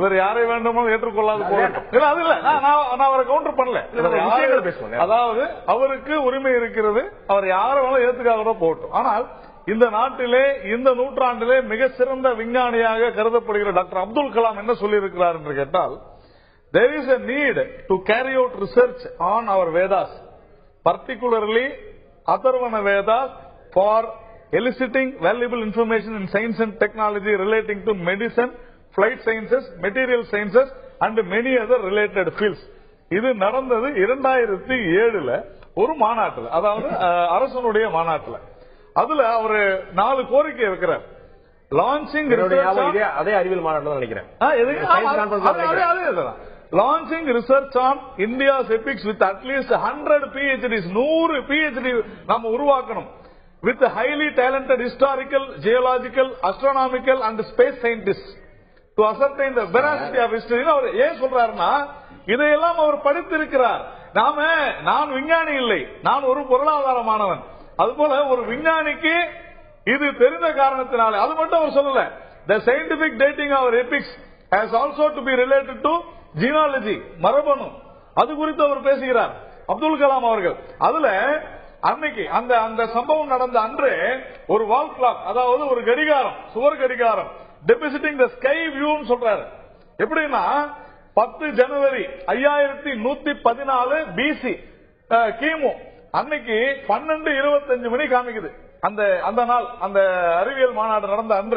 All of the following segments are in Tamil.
இவர் யாரை வேண்டுமானாலும் ஏற்றுக்கொள்ளாது போகட்டும் இல்ல அது இல்ல நான் நான் நான் அவரை கவுண்டர் பண்ணல இவர் யாரை- விஷயங்களை பேசுவோம். அதாவது அவருக்கு உரிமை இருக்கிறது அவர் யாரை வேணாலும் ஏத்துக்காக கூட போகட்டும் ஆனால் இந்த நாட்டிலே இந்த நூற்றாண்டிலே மிக சிறந்த விஞ்ஞானியாக கருதப்படுகிற டாக்டர் அப்துல் கலாம் என்ன சொல்லியிருக்கிறார் என்று கேட்டால் there is a need to carry out research on our Vedas, particularly Atharvana Vedas for eliciting valuable information in science and technology relating to medicine, flight sciences, material sciences and many other related fields. இது நடந்தது இரண்டாயிரத்தி ஏழுல ஒரு மாநாட்டுல அதாவது அஹ், அரசனுடைய மாநாட்டுல அதுல அவரு நாலு கோரிக்கை வைக்கிறார் லான்ச்சிங் என்னுடைய ஞாபகம் இதே அதே அறிவியல் மாநாடு தான் நினைக்கிறேன் Science conference தான் நினைக்கிறேன். Launching research on India's epics with at least hundred PhDs நூறு பிஹெச்டி நம்ம உருவாக்கணும் with highly talented historical geological astronomical and space scientist to ascertain the veracity of history அவர் ஏன் சொல்றாருன்னா இதையெல்லாம் அவர் படித்திருக்கிறார் நாம நான் விஞ்ஞானி இல்லை நான் ஒரு பொருளாதாரமானவன் அதுபோல ஒரு விஞ்ஞானிக்கு இது தெரிந்த காரணத்தினால அது மட்டும் அவர் சொல்லல த சயின்டிபிக் டேட்டிங் அவர் epics has also to be related to genealogy மரபணு அது குறித்து அவர் பேசுகிறார் அப்துல் கலாம் அவர்கள் அதுல அன்னைக்கு அந்த அந்த சம்பவம் நடந்த அன்று ஒரு வால் கிளாக் அதாவது ஒரு கடிகாரம் சுவர் கடிகாரம் டெபிசிட்டிங் த ஸ்கை வியூன்னு சொல்றாரு எப்படின்னா பத்து ஜனவரி ஐயாயிரத்தி நூத்தி பதினாலு பிசி கிமு அன்னைக்கு பன்னெண்டு இருபத்தஞ்சு மணி காமிக்குது அந்த அந்த நாள் அந்த அறிவியல் மாநாடு நடந்த அன்று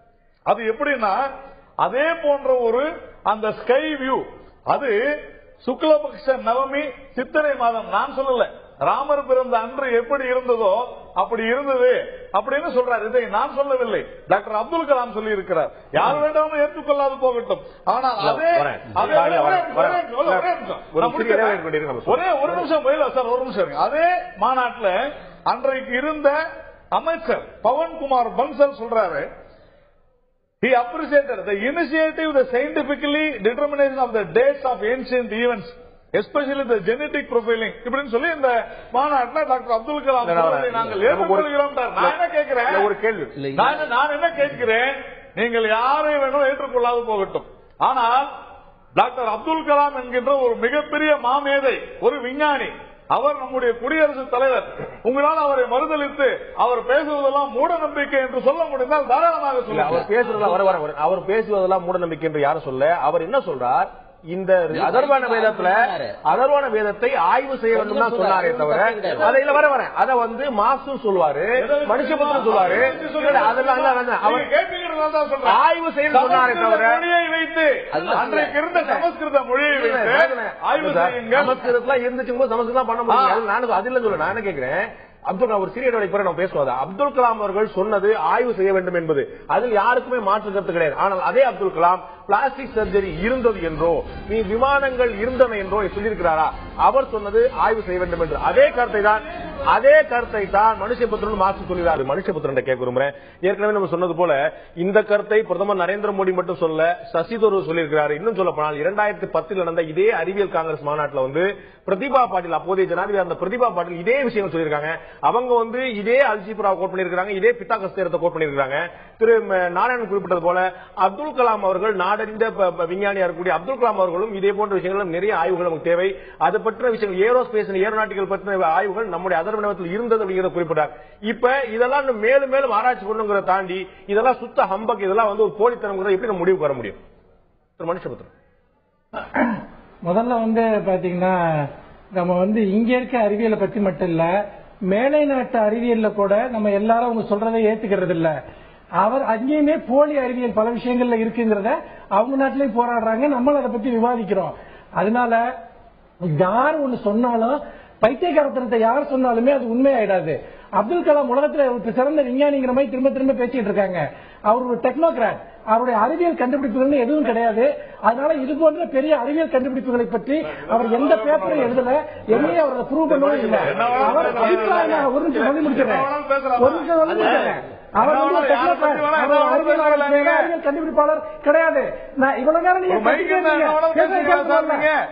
அது எப்படின்னா அதே போன்ற ஒரு அந்த ஸ்கை வியூ அது சுக்லபக்ஷ நவமி சித்திரை மாதம் நான் சொல்லல ராமர் பிறந்த அன்று எப்படி இருந்ததோ அப்படி இருந்தது அப்படின்னு சொல்றார் இதை நான் சொல்லவில்லை டாக்டர் அப்துல் கலாம் சொல்லி இருக்கிறார் யார் வேண்டாம ஏற்றுக்கொள்ளாது போகட்டும் ஆனால் அதே வரேன். அதே வரேன், ஒரே வரேன். நிமிஷம், ஒரே நிமிஷம். ஒரு நான் சிறிய இடைவேளை முடிக்கிறேன். கொண்டிருங்க, நம்ம ஒரே ஒரு நிமிஷம் இல்ல சார் ஒரு நிமிஷம் இருங்க. அதே மாநாட்டுல அன்றைக்கு இருந்த அமைச்சர் பவன்குமார் பன்சல் சொல்றாரு He appreciated the initiative, the scientifically determination of the dates of ancient events, especially the genetic profiling. இப்படின்னு சொல்லி இந்த மாநாட்டில் டாக்டர் அப்துல் கலாம் இல்ல, நான் சொல்வதை நாங்கள் நமக்கு ஒரு- ஏற்றுக்கொள்கிறோம் நான் என்ன கேட்கிறேன் இல்ல, ஒரு கேள்வி. இல்லை. நான் என்ன- நான் என்ன கேட்கிறேன் நீங்கள் யாரை வேணும் ஏற்றுக்கொள்ளாது போகட்டும் ஆனால் டாக்டர் அப்துல் கலாம் என்கின்ற ஒரு மிகப்பெரிய மாமேதை ஒரு விஞ்ஞானி அவர் நம்முடைய குடியரசுத் தலைவர் உங்களால் அவரை மறுதளித்து அவர் பேசுவதெல்லாம் மூட நம்பிக்கை என்று சொல்ல முடிந்தால் தாராளமாக இல்ல சொல்லுங்கள் அவர் பேசுறதெல்லாம் வர வர வர- அவர் பேசுவதெல்லாம் மூட நம்பிக்கை என்று யாரும் சொல்ல அவர் என்ன சொல்றார் இந்த அதர்வான வேதத்துல அதர்வான வேதத்தை ஆய்வு செய்ய வேண்டும் தான் சொன்னாரே தவிர அதை இல்ல வர வர அத வந்து மாசு சொல்லுவாரு மனுஷபுத்திரன் சொல்லுவாரு இல்ல, அதெல்லாம் இல்ல, இல்ல, அவர் நீங்க கேட்பீங்கிறதால தான் சொல்றேன். ஆய்வு செய்ய சொன்னாரே சமஸ்கிருத தவிர மொழியை வைத்து அதுதான் அன்றைக்கு இருந்த சமஸ்கிருத மொழியை வைத்து ஆய்வு செய்யுங்கள் சமஸ்கிருதம் இருந்துச்சும் போது சமஸ்கிருதம் பண்ண முடியும் நானும் அது இல்ல சொல்ல நான் என்ன கேட்கிறேன் அப்துல் கலாம் ஒரு சிறிய இடைவெளி பிறகு நம்ம பேசுவோம் அது. அப்துல் கலாம் அவர்கள் சொன்னது ஆய்வு செய்ய வேண்டும் என்பது அதில் யாருக்குமே மாற்று கருத்து கிடையாது ஆனால் அதே அப்துல் கலாம் பிளாஸ்டிக் சர்ஜரி இருந்தது என்றோ நீ விமானங்கள் இருந்தன என்றோ சொல்லியிருக்கிறாரா அவர் சொன்னது ஆய்வு செய்ய வேண்டும் என்று அதே கருத்தை தான் அதே கருத்தை தான் மனுஷபுத்திரன் மாற்றி சொல்கிறார் மனுஷபுத்திரன் கேட்க விரும்புறேன் ஏற்கனவே நம்ம சொன்னது போல இந்த கருத்தை பிரதமர் நரேந்திர மோடி மட்டும் சொல்ல சசி தரூர் சொல்லியிருக்கிறார் இன்னும் சொல்ல போனால் இரண்டாயிரத்தி பத்தில் நடந்த இதே அறிவியல் காங்கிரஸ் மாநாட்டில் வந்து பிரதிபா பாட்டீல் அப்போதைய ஜனாதிபதி அந்த பிரதிபா பாட்டீல் இதே விஷயம் சொல்லியிருக்காங்க அவங்க வந்து இதே அல்ஜிபுரா கோட் பண்ணியிருக்காங்க இதே பித்தா கஸ்தேரத்தை கோட் பண்ணியிருக்காங்க திரு ம, நாராயணன் குறிப்பிட்டது போல அப்துல் கலாம் அவர்கள் நாடறிந்த ப- ப- விஞ்ஞானியா இருக்கக்கூடிய அப்துல் கலாம் அவர்களும் இதே போன்ற விஷயங்களும் நிறைய ஆய்வுகள் நமக்கு தேவை அது பற்றின விஷயங்கள் ஏரோஸ்பேஸ் ஏரோநாட்டிக்கல் பற்றின ஆய்வுகள் நம்முடைய அதர்வனத்தில் இருந்தது அப்படிங்கிறத குறிப்பிட்டார் இப்ப இதெல்லாம் இன்னும் மேலும் மேலும் ஆராய்ச்சி பண்ணுங்கிறத தாண்டி இதெல்லாம் சுத்த ஹம்பக் இதெல்லாம் வந்து ஒரு போலித்தனம் எப்படி நம்ம முடிவுக்கு வர முடியும் திரு மனுஷபுத்திரன் முதல்ல வந்து பாத்தீங்கன்னா நம்ம வந்து இங்க இருக்க அறிவியலை பத்தி மட்டும் இல்ல மேலை நாட்டு அறிவியல்ல கூட நம்ம எல்லாரும் அவங்க சொல்றதை ஏத்துக்கிறது இல்ல அவர் அங்கேயுமே போலி அறிவியல் பல விஷயங்கள்ல இருக்குங்கிறத அவங்க நாட்டிலயும் போராடுறாங்க நம்மளும் அதை பத்தி விவாதிக்கிறோம் அதனால யார் ஒண்ணு சொன்னாலும் பைத்தியகாரத்தனத்தை யார் சொன்னாலுமே அது உண்மையாயிடாது அப்துல் கலாம் உலகத்துல ஒரு சிறந்த விஞ்ஞானிங்கிற மாதிரி திரும்ப திரும்ப பேசிட்டு இருக்காங்க அவர் ஒரு டெக்னோகிராட் அவருடைய அறிவியல் கண்டுபிடிப்புகள் எதுவும் கிடையாது அதனால இது போன்ற பெரிய அறிவியல் கண்டுபிடிப்புகளை பற்றி அவர் எந்த பேப்பரும் எழுதல எங்கேயும் அவர் ப்ரூவ் பண்ணவும் இல்லை அவர் அபிப்பிராயம் ஒரு நிமிஷம் சொல்லி முடிச்சிடறேன் ஒரு நிமிஷம் சொல்லி முடிச்சிடறேன் அவர் வந்து ஒரு technocrat. அவர் அறிவியல் ஆராய்ச்சியாளர், அறிவியல் கண்டுபிடிப்பாளர் கிடையாது நான் இவ்வளவு நேரம் நீங்க ஒரு மைக்கு இருந்தா என்ன வேணாலும் பேச பேசுறீங்களா சார் கேட்கல. நீங்க?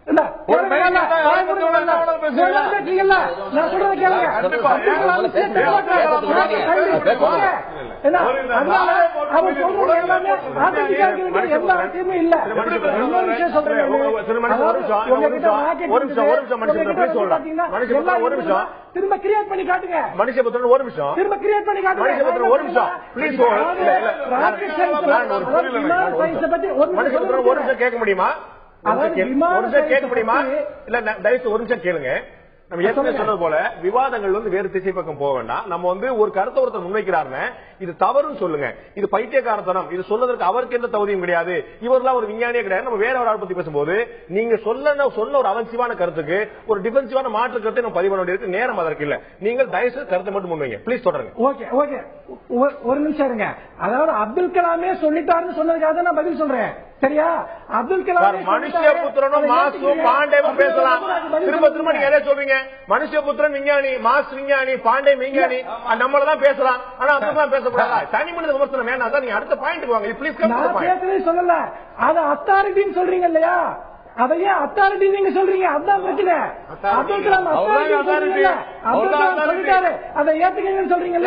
இல்ல, ஒரு கேளுங்க, மைக் இருந்தா யாரை பத்தி வேணா இல்ல, வேணா பேசுவீங்களா? நீங்க கேட்டீங்கல்ல, நான் சொல்றதை கேளுங்க. கண்டிப்பா. அப்துல் கலாம் விஷயத்தை கேட்க ஓகே. என்ன, ஒரு இந்த அதனால நாளே போட்டு அவர் மீறி சொல்றது உடனே எல்லாமே போட்டு ஆத்தென்டிக்கா இருக்க வேண்டிய எந்த அவசியமும் இல்ல. திருமணி இன்னொரு விஷயம் சொல்றேன் ஒரு நானு. திருமணி ஒரு அதாவது நிமிஷம், ஒரு உங்ககிட்ட நிமிஷம், ராக்கெட் ஒரு நிமிஷம், ஒரு நிமிஷம், மனுஷன் உங்ககிட்ட please சொல்லலாம். பாத்தீங்கன்னா, மனுஷன் எல்லாம் ஒரு நிமிஷம். திரும்ப கிரியேட் பண்ணி காட்டுங்க மனுஷபுத்திரன் ஒரு நிமிஷம் திரும்ப கிரியேட் பண்ணி காட்டுங்க மனுஷபுத்திரன் ஒரு நிமிஷம் ப்ளீஸ் அதாவது ராக்கெட் சயின்ஸ் நான் ஒரு புரியல விமான எனக்கு. சயின்ஸை பத்தி ஒரு நிமிஷம் மனுஷபுத்திரன் ஒரு நிமிஷம் கேட்க முடியுமா ஒரு அதாவது நிமிஷம் கேட்க- விமான ஒரு நிமிஷம் கேட்க சயின்ஸை முடியுமா பத்தி- இல்ல நான் தயவுசெய்து ஒரு நிமிஷம் கேளுங்க நம்ம ஏற்கனவே சொல்லுங்க. சொன்னது போல விவாதங்கள் வந்து வேறு திசை பக்கம் போக வேண்டாம் நம்ம வந்து ஒரு கருத்தை ஒருத்தர் முன்வைக்கிறாருன்னு இது தவறுன்னு சொல்லுங்க இது பைத்தியக்காரத்தனம் இது சொல்றதற்கு அவருக்கு எந்த தகுதியும் கிடையாது இவரெல்லாம் ஒரு விஞ்ஞானியே கிடையாது நம்ம வேற ஒரு ஆள் பத்தி பேசும்போது நீங்க சொல்ல சொன்ன ஒரு அவசியமான கருத்துக்கு ஒரு டிஃபென்சிவான மாற்று கருத்தை நம்ம பதிவு பண்ண வேண்டியிருக்கு நேரம் அதற்கு இல்ல நீங்கள் தயவுசெய்து கருத்தை மட்டும் முன்வைங்க ப்ளீஸ் தொடருங்க ஓகே ஓகே ஒரு- ஒரு நிமிஷம் இருங்க அதாவது அப்துல் கலாமே சொல்லிட்டாருன்னு சொன்னதுக்காக தான் நான் பதில் சொல்றேன் சரியா அப்துல் கலாம் சார், மனுஷபுத்திரனும் மாசும் பாண்டேவும் பேசலாம் திரும்ப திரும்ப நீங்க எதை சொல்றீங்க மனுஷபுத்திரன் விஞ்ஞானி மாஸ் விஞ்ஞானி பாண்டே விஞ்ஞானி நம்மளதான் பேசலாம் ஆனா அதெல்லாம் பேசக்கூடாதா தனி மனித விமர்சனம் வேணாம் சார் நீங்க அடுத்த பாயிண்ட் வாங்க ப்ளீஸ் கம் நான் பேசுறதே சொல்லல அது அத்தாரிட்டின்னு சொல்றீங்க இல்லையா அதை ஏன் அத்தாரிட்டி நீங்க சொல்றீங்க அதான் பிரச்சனை அப்துல் கலாம் அவர்தான் authority authority. சொல்றீங்கல்ல? அப்துல் கலாம் அவர்தான் சொல்லிட்டாரு அதை ஏத்துக்கங்கன்னு சொல்றீங்கல்ல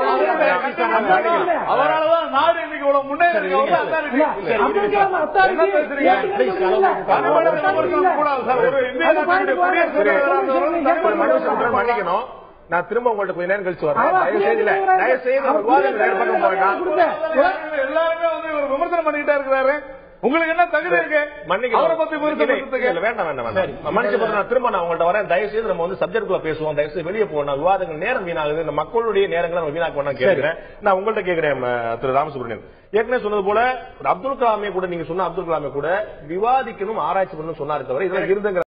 அவராலதான் நாடு இன்னைக்கு இவ்வளவு முன்னேறி இருக்கு. அவர்தான் authority. இல்ல, அப்துல் கலாம் authority என்ன பேசுறீங்க? ஏத்துக்கங்கன்னு சொல்றீங்கல்ல? தனிமனித authority விமர்சனம் இல்ல. கூடாது சார். ஒரு இந்திய அது நாட்டினுடைய பாருங்க, குடியரசுத் தலைவராக சொல்லுங்க, இருந்தவர் சொல்லுங்க, மனுஷபுத்திரன் மன்னிக்கணும் நான் திரும்ப உங்கள்ட்ட கொஞ்ச நேரம் கழிச்சு வரேன் அவர் தயவு செய்து இல்ல அப்படியே தயவு செய்து அவர் விவாதங்கள் வேறு பக்கம் போயிட்டான் கொடுத்தேன். எல்லாருமே எல்லாருமே வந்து இவர் விமர்சனம் பண்ணிக்கிட்டே இருக்கிறாரு உங்களுக்கு என்ன தகுதி இருக்கு மன்னிக்கணும். அவரை பத்தி இல்ல, விமர்சனத்துக்கு இல்ல, வேண்டாம் வேண்டாம் வேண்டாம் மனுஷபுத்திரன் நான் திரும்ப நான் உங்கள்ட்ட வரேன் தயவு செய்து நம்ம வந்து சப்ஜெக்டுக்குள்ள பேசுவோம் தயவு செய்து வெளியே போகணும் விவாதங்கள் நேரம் வீணாகுது இந்த மக்களுடைய நேரங்களை நம்ம வீணாக்க வேண்டாம் கேட்கிறேன் நான் உங்கள்ட்ட கேட்கிறேன் ம, திரு ராமசுப்ரமணியன் ஏற்கனவே சொன்னது போல அப்துல் கலாமே கூட நீங்க சொன்ன அப்துல் கலாமே கூட விவாதிக்கணும் ஆராய்ச்சி பண்ணணும் சொன்னாரு தவிர இதுல இருந்துங்கிற